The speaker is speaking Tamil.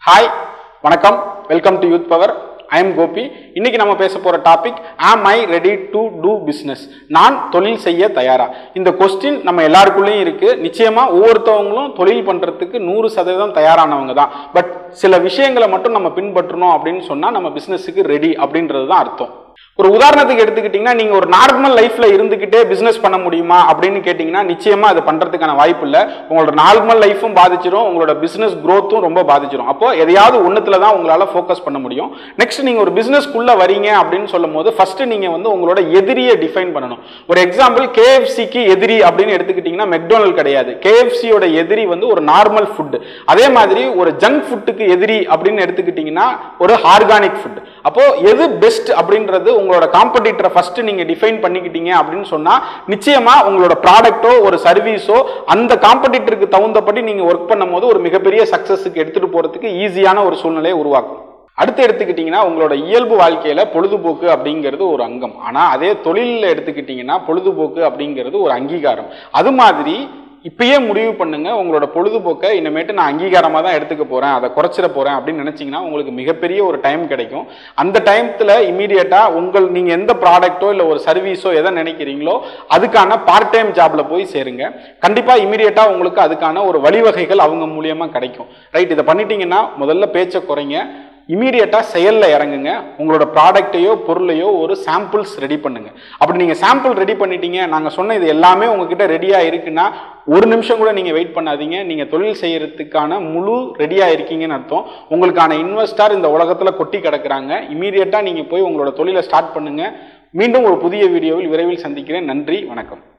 ஹாய் வணக்கம் welcome to youth power I am Gopi இன்னைக்கு நம்ம பேச போற டாபிக் ஆம் I ready to do business நான் தொழில் செய்ய தயாரா இந்த கொஸ்டின் நம்ம எல்லாருக்குள்ளேயும் இருக்கு நிச்சயமா ஒவ்வொருத்தவங்களும் தொழில் பண்றதுக்கு நூறு சதவீதம் தயாரானவங்க தான் பட் சில விஷயங்களை மட்டும் நம்ம பின்பற்றணும் அப்படின்னு சொன்னா நம்ம பிசினஸுக்கு ரெடி அப்படின்றது தான் அர்த்தம் ஒரு உதாரணத்துக்கு எடுத்துக்கிட்டிங்கன்னா நீங்கள் ஒரு நார்மல் லைஃப்பில் இருந்துக்கிட்டே பிஸ்னஸ் பண்ண முடியுமா அப்படின்னு கேட்டிங்கன்னா நிச்சயமாக அது பண்ணுறதுக்கான வாய்ப்பு இல்லை உங்களோட நார்மல் லைஃப்பும் பாதிச்சிடும் உங்களோட பிஸ்னஸ் க்ரோத்தும் ரொம்ப பாதிச்சிடும் அப்போ எதையாவது ஒன்றுத்துல தான் உங்களால் ஃபோக்கஸ் பண்ண முடியும் நெக்ஸ்ட் நீங்கள் ஒரு பிஸ்னஸ்க்குள்ளே வரீங்க அப்படின்னு சொல்லும் போது ஃபஸ்ட்டு நீங்கள் வந்து உங்களோட எதிரியை டிஃபைன் பண்ணணும் ஒரு எக்ஸாம்பிள் கேஎஃப்சிக்கு எதிரி அப்படின்னு எடுத்துக்கிட்டிங்கன்னா மெக்டோனல் கிடையாது கேஎஃப்சியோட எதிரி வந்து ஒரு நார்மல் ஃபுட் அதே மாதிரி ஒரு ஜங்க் ஃபுட்டுக்கு எதிரி அப்படின்னு எடுத்துக்கிட்டிங்கன்னா ஒரு ஆர்கானிக் ஃபுட் அப்போ எது பெஸ்ட் அப்படின்றது உங்களோட காம்படிட்டரை ஃபர்ஸ்ட் நீங்க டிஃபைன் பண்ணிக்கிட்டீங்க அப்படின்னு சொன்னா நிச்சயமா உங்களோட ப்ராடக்ட்டோ ஒரு சர்வீஸோ அந்த காம்படிட்டருக்கு தகுந்தபடி நீங்க ஒர்க் பண்ணும்போது ஒரு மிகப்பெரிய சக்சஸுக்கு எடுத்துட்டு போறதுக்கு ஈஸியான ஒரு சூழ்நிலையை உருவாக்கும் அடுத்து எடுத்துக்கிட்டிங்கன்னா உங்களோட இயல்பு வாழ்க்கையில் பொழுதுபோக்கு அப்படிங்கிறது ஒரு அங்கம் ஆனால் அதே தொழிலில் எடுத்துக்கிட்டிங்கன்னா பொழுதுபோக்கு அப்படிங்கிறது ஒரு அங்கீகாரம் அது மாதிரி இப்பயே முடிவு பண்ணுங்க உங்களோட பொழுதுபோக்கை இனிமேட்டு நான் அங்கீகாரமாக தான் எடுத்துக்க போகிறேன் அதை குறைச்சிட போகிறேன் அப்படின்னு நினச்சிங்கன்னா உங்களுக்கு மிகப்பெரிய ஒரு டைம் கிடைக்கும் அந்த டைமத்தில் இமீடியட்டாக உங்கள் நீங்கள் எந்த ப்ராடக்ட்டோ இல்லை ஒரு சர்வீஸோ எதை நினைக்கிறீங்களோ அதுக்கான பார்ட் டைம் ஜாப்ல போய் சேருங்க கண்டிப்பாக இமீடியட்டாக உங்களுக்கு அதுக்கான ஒரு வழிவகைகள் அவங்க மூலியமாக கிடைக்கும் ரைட் இதை பண்ணிட்டீங்கன்னா முதல்ல பேச்சை குறைங்க இமீடியட்டாக செயலில் இறங்குங்க உங்களோட ப்ராடக்ட்டையோ பொருளையோ ஒரு சாம்பிள்ஸ் ரெடி பண்ணுங்க அப்படி நீங்கள் சாம்பிள் ரெடி பண்ணிட்டீங்க நாங்கள் சொன்ன இது எல்லாமே உங்ககிட்ட ரெடியாக இருக்குன்னா ஒரு நிமிஷம் கூட நீங்கள் வெயிட் பண்ணாதீங்க நீங்கள் தொழில் செய்யறதுக்கான முழு ரெடியாக இருக்கீங்கன்னு அர்த்தம் உங்களுக்கான இன்வெஸ்டார் இந்த உலகத்தில் கொட்டி கிடக்குறாங்க இமீடியட்டாக நீங்கள் போய் உங்களோட தொழிலை ஸ்டார்ட் பண்ணுங்க மீண்டும் ஒரு புதிய வீடியோவில் விரைவில் சந்திக்கிறேன் நன்றி வணக்கம்